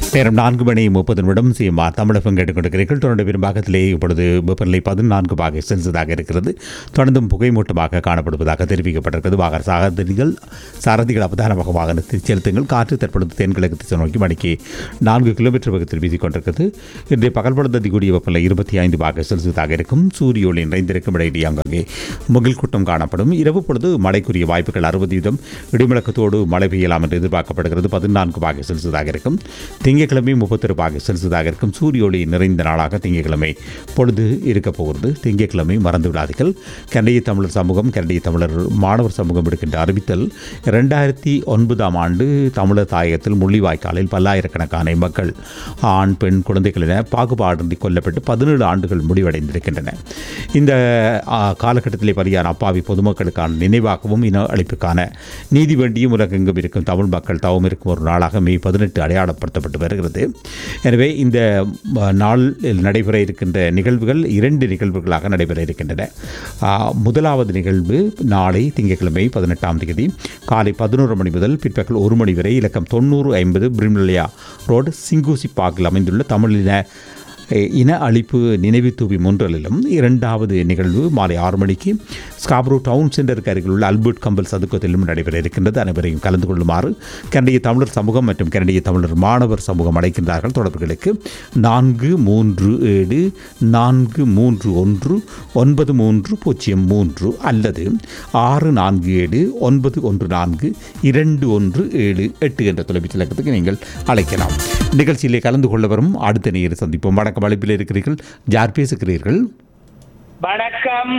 நேரம் நான்கு மணி முப்பது நிமிடம் சிஎம்ஆர் தமிழகம் கேட்டுக்கொண்டிருக்கிறீர்கள் தொடர்ந்து பெரும்பாகத்திலே இப்பொழுது வெப்பநிலை பதினான்கு பாக செல்சியஸாக இருக்கிறது தொடர்ந்தும் புகைமூட்டமாக காணப்படுவதாக தெரிவிக்கப்பட்டிருக்கிறது வாகன சாரதிகள் சாரதிகள் அவதானமாக வாகனத்தை செலுத்துங்கள் காற்று தற்பொழுது தென்கிழக்கு திசை நோக்கி மணிக்கு நான்கு கிலோமீட்டர் வேகத்தில் வீசிக் கொண்டிருக்கிறது இன்றைய பகல் பொழுது அதிகூடிய வெப்பநிலை இருபத்தி ஐந்து பாக செல்சியஸாக இருக்கும் சூரிய ஒளி நிறைந்திருக்கும் இடையிடையே அங்கங்கே முகில் கூட்டம் காணப்படும் இரவு பொழுது மழைக்குரிய வாய்ப்புகள் அறுபது வீதம் இடிமுழக்கத்தோடு மழை பெய்யலாம் என்று எதிர்பார்க்கப்படுகிறது பதினான்கு பாக செல்சியஸாக இருக்கும் திங்கட்கிழமை முப்பத்தொரு பாக செல்சியஸாக இருக்கும் சூரிய ஒளி நிறைந்த நாளாக திங்கட்கிழமை பொழுது இருக்கப் போகிறது திங்கட்கிழமை மறந்து விடாதீர்கள் கனடிய தமிழர் சமூகம் கனடிய தமிழர் மாணவர் சமூகம் எடுக்கின்ற அறிவித்தல் ரெண்டாயிரத்தி ஒன்பதாம் ஆண்டு தமிழர் தாயகத்தில் முள்ளிவாய்க்காலில் பல்லாயிரக்கணக்கான மக்கள் ஆண் பெண் குழந்தைகள் என பாகுபாடின்றி கொல்லப்பட்டு பதினேழு ஆண்டுகள் முடிவடைந்திருக்கின்றன இந்த ஆ, காலகட்டத்திலே பலியான அப்பாவி பொதுமக்களுக்கான நினைவாகவும் இன அழிப்புக்கான நீதி வேண்டியும் உலகெங்கும் இருக்கும் தமிழ் மக்கள் தவம் இருக்கும் ஒரு நாளாக மே பதினெட்டு அடையாளப்படுத்தப்பட்டு வருகிறது எனவே இந்த ம, நாளில் நடைபெற இருக்கின்ற நிகழ்வுகள் இரண்டு நிகழ்வுகளாக நடைபெற இருக்கின்றன ஆ, முதலாவது நிகழ்வு நாளை திங்கட்கிழமை பதினெட்டாம் தேதி காலை பதினோரு மணி முதல் பிற்பகல் ஒரு மணி வரை இலக்கம் தொண்ணூறு ஐம்பது பிரிமிலியா ரோடு சிங்கூசி பார்க்கில் அமைந்துள்ள தமிழின எ- இன அழிப்பு நினைவு தூவி முன்றலிலும் இரண்டாவது நிகழ்வு மாலை ஆறு மணிக்கு ஸ்காப்ரோ டவுன் சென்டருக்கு அருகில் உள்ள அல்பர்ட் கம்பல் சதுக்கத்திலும் நடைபெற இருக்கின்றது அனைவரையும் கலந்து கொள்ளுமாறு கனடிய தமிழர் சமூகம் மற்றும் கனடிய தமிழர் மாணவர் சமூகம் அழைக்கின்றார்கள் தொடர்புகளுக்கு நான்கு மூன்று ஏழு நான்கு மூன்று ஒன்று ஒன்பது மூன்று பூஜ்ஜியம் மூன்று அல்லது ஆறு நான்கு ஏழு ஒன்பது ஒன்று நான்கு இரண்டு ஒன்று ஏழு எட்டு என்ற தொலைபேசி இலக்கத்துக்கு நீங்கள் அழைக்கலாம் நிகழ்ச்சியிலே கலந்து கொள்ள வரும் அடுத்த நேர சந்திப்போம் வணக்கம் அழைப்பில் இருக்கிறீர்கள் யார் பேசுகிறீர்கள் வணக்கம்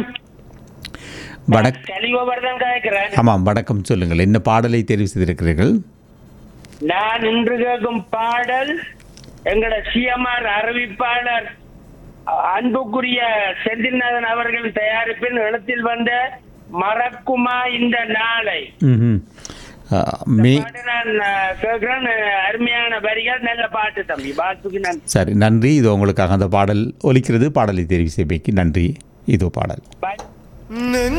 வணக் கலிகோவர்தன் கேட்கிறேன் ஆமாம் வணக்கம் சொல்லுங்கள் என்ன பாடலை தெரிவு செய்திருக்கிறீர்கள் நான் இன்று கேட்கும் பாடல் எங்களோட சிஎம்ஆர் அறிவிப்பாளர் அ- அன்புக்குரிய செந்தில்நாதன் அவர்கள் தயாரிப்பில் எழுத்தில் வந்த மறக்குமா இந்த நாளை ம்ஹும். ஆ, மே பாட்டு நான் அ, கேட்கிறேன் அ, அருமையான வரிகள் நல்ல பாட்டு தம்பி பாத்துக்கு நான் சரி நன்றி இது உங்களுக்காக அந்த பாடல் ஒலிக்கிறது பாடலை தெரிவு செய்வைக்கு நன்றி இதோ பாடல் பாய் நெஞ்ச